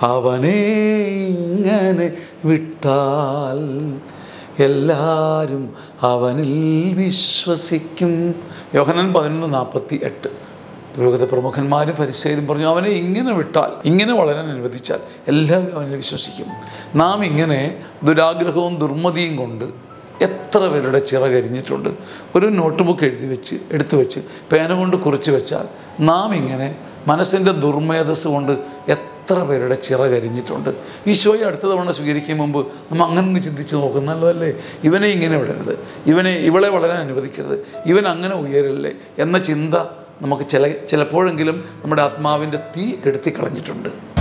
അവനെ ഇങ്ങനെ വിട്ടാൽ എല്ലാവരും അവനിൽ വിശ്വസിക്കും യോഹനൻ പതിനൊന്ന് നാൽപ്പത്തി എട്ട് പുരോഗത പ്രമുഖന്മാരും പരിസരും പറഞ്ഞു അവനെ ഇങ്ങനെ വിട്ടാൽ ഇങ്ങനെ വളരാൻ അനുവദിച്ചാൽ എല്ലാവരും അവനിൽ വിശ്വസിക്കും നാം ഇങ്ങനെ ദുരാഗ്രഹവും ദുർമതിയും കൊണ്ട് എത്ര പേരുടെ ചിറകരിഞ്ഞിട്ടുണ്ട് ഒരു നോട്ട് ബുക്ക് എഴുതി വെച്ച് എടുത്തു വെച്ച് പേന കൊണ്ട് കുറിച്ച് വെച്ചാൽ നാം ഇങ്ങനെ മനസ്സിൻ്റെ ദുർമേധസ് കൊണ്ട് എത്ര പേരുടെ ചിറകരിഞ്ഞിട്ടുണ്ട് ഈശോയെ അടുത്ത തവണ സ്വീകരിക്കും മുമ്പ് നമ്മൾ അങ്ങനെ ഒന്ന് ചിന്തിച്ച് നോക്കും നല്ലതല്ലേ ഇവനെ ഇങ്ങനെ വിടരുത് ഇവനെ ഇവളെ വളരാൻ അനുവദിക്കരുത് ഇവൻ അങ്ങനെ ഉയരല്ലേ എന്ന ചിന്ത നമുക്ക് ചില ചിലപ്പോഴെങ്കിലും നമ്മുടെ ആത്മാവിൻ്റെ തീ കെടുത്തി കളഞ്ഞിട്ടുണ്ട്